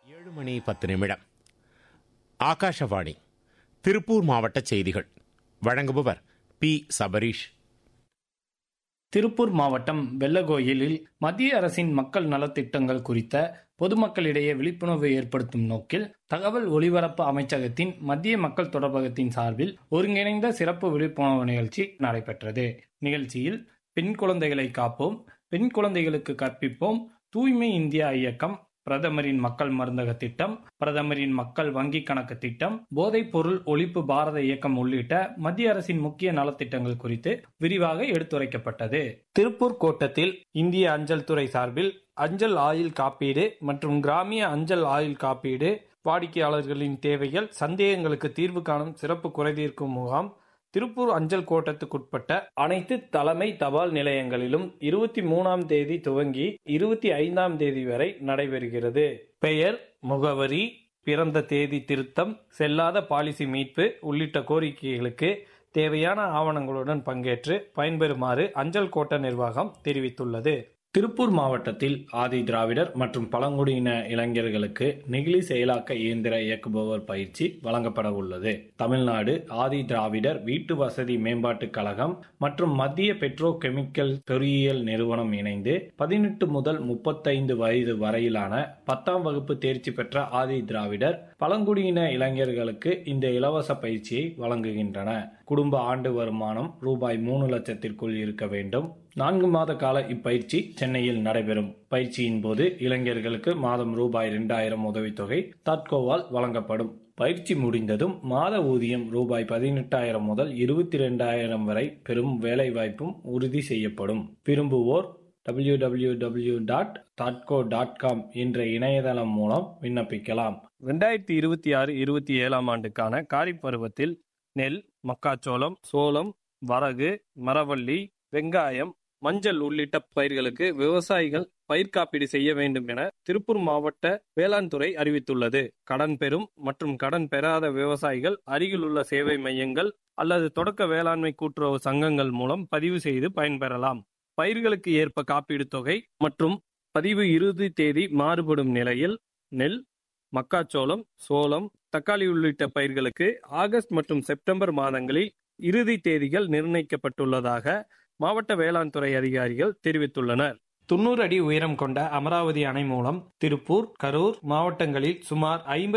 ஏழு மணி பத்து நிமிடம் ஆகாஷவாணி திருப்பூர் மாவட்ட செய்திகள் வழங்குபவர் பி சபரீஷ் திருப்பூர் மாவட்டம் வெள்ளகோயிலில் மத்திய அரசின் மக்கள் நலத்திட்டங்கள் குறித்த பொதுமக்களிடையே விழிப்புணர்வு ஏற்படுத்தும் நோக்கில் தகவல் ஒலிபரப்பு அமைச்சகத்தின் மத்திய மக்கள் தொடர்பகத்தின் சார்பில் ஒருங்கிணைந்த சிறப்பு விழிப்புணர்வு நிகழ்ச்சி நடைபெற்றது நிகழ்ச்சியில் பெண் குழந்தைகளை காப்போம் பெண் குழந்தைகளுக்கு கற்பிப்போம் தூய்மை இந்தியா இயக்கம் பிரதமரின் மக்கள் மருந்தக திட்டம் பிரதமரின் மக்கள் வங்கி கணக்கு திட்டம் போதைப் பொருள் ஒழிப்பு பாரத இயக்கம் உள்ளிட்ட மத்திய அரசின் முக்கிய நலத்திட்டங்கள் குறித்து விரிவாக எடுத்துரைக்கப்பட்டது திருப்பூர் கோட்டத்தில் இந்திய அஞ்சல் துறை சார்பில் அஞ்சல் ஆயுள் காப்பீடு மற்றும் கிராமிய அஞ்சல் ஆயுள் காப்பீடு வாடிக்கையாளர்களின் தேவைகள் சந்தேகங்களுக்கு தீர்வு காணும் சிறப்பு குறைதீர்க்கும் முகாம் திருப்பூர் அஞ்சல் கோட்டத்துக்குட்பட்ட அனைத்து தலைமை தபால் நிலையங்களிலும் இருபத்தி மூணாம் தேதி துவங்கி இருபத்தி ஐந்தாம் தேதி வரை நடைபெறுகிறது பெயர் முகவரி பிறந்த தேதி திருத்தம் செல்லாத பாலிசி மீட்பு உள்ளிட்ட கோரிக்கைகளுக்கு தேவையான ஆவணங்களுடன் பங்கேற்று பயன்பெறுமாறு அஞ்சல் கோட்ட நிர்வாகம் தெரிவித்துள்ளது திருப்பூர் மாவட்டத்தில் ஆதி திராவிடர் மற்றும் பழங்குடியின இளைஞர்களுக்கு நெகிழி செயலாக்க இயந்திர இயக்குபவர் பயிற்சி வழங்கப்பட உள்ளது தமிழ்நாடு ஆதி திராவிடர் வீட்டு வசதி மேம்பாட்டுக் கழகம் மற்றும் மத்திய பெட்ரோ கெமிக்கல் பொறியியல் நிறுவனம் இணைந்து பதினெட்டு முதல் முப்பத்தைந்து வயது வரையிலான பத்தாம் வகுப்பு தேர்ச்சி பெற்ற ஆதி திராவிடர் பழங்குடியின இளைஞர்களுக்கு இந்த இலவச பயிற்சியை வழங்குகின்றன குடும்ப ஆண்டு வருமானம் ரூபாய் மூணு லட்சத்திற்குள் இருக்க வேண்டும் நான்கு மாத கால இப்பயிற்சி சென்னையில் நடைபெறும் பயிற்சியின் போது இளைஞர்களுக்கு மாதம் ரூபாய் இரண்டாயிரம் உதவித்தொகை தாட்கோவால் வழங்கப்படும் பயிற்சி முடிந்ததும் மாத ஊதியம் ரூபாய் பதினெட்டாயிரம் முதல் இருபத்தி ரெண்டாயிரம் வரை பெறும் வேலைவாய்ப்பும் உறுதி செய்யப்படும் விரும்புவோர் W W W dot Thadco dot com என்ற இணையதளம் மூலம் விண்ணப்பிக்கலாம் ரெண்டாயிரத்தி இருபத்தி ஆறு இருபத்தி ஏழாம் ஆண்டுக்கான காரிப் பருவத்தில் நெல் மக்காச்சோளம் சோளம் வரகு மரவள்ளி வெங்காயம் மஞ்சள் உள்ளிட்ட பயிர்களுக்கு விவசாயிகள் பயிர் காப்பீடு செய்ய வேண்டும் என திருப்பூர் மாவட்ட வேளாண் துறை அறிவித்துள்ளது கடன் பெறும் மற்றும் கடன் பெறாத விவசாயிகள் அருகிலுள்ள சேவை மையங்கள் அல்லது தொடக்க வேளாண்மை கூட்டுறவு சங்கங்கள் மூலம் பதிவு செய்து பயன்பெறலாம் பயிர்களுக்கு ஏற்ப காப்பீடு தொகை மற்றும் பதிவு இறுதி தேதி மாறுபடும் நிலையில் நெல் மக்காச்சோளம் சோளம் தக்காளி உள்ளிட்ட பயிர்களுக்கு ஆகஸ்ட் மற்றும் செப்டம்பர் மாதங்களில் இறுதி தேதிகள் நிர்ணயிக்கப்பட்டுள்ளதாக மாவட்ட வேளாண் துறை அதிகாரிகள் தெரிவித்துள்ளனர் தொண்ணூறு அடி உயரம் கொண்ட அமராவதி அணை மூலம் திருப்பூர் கரூர் மாவட்டங்களில் சுமார் ஐம்பது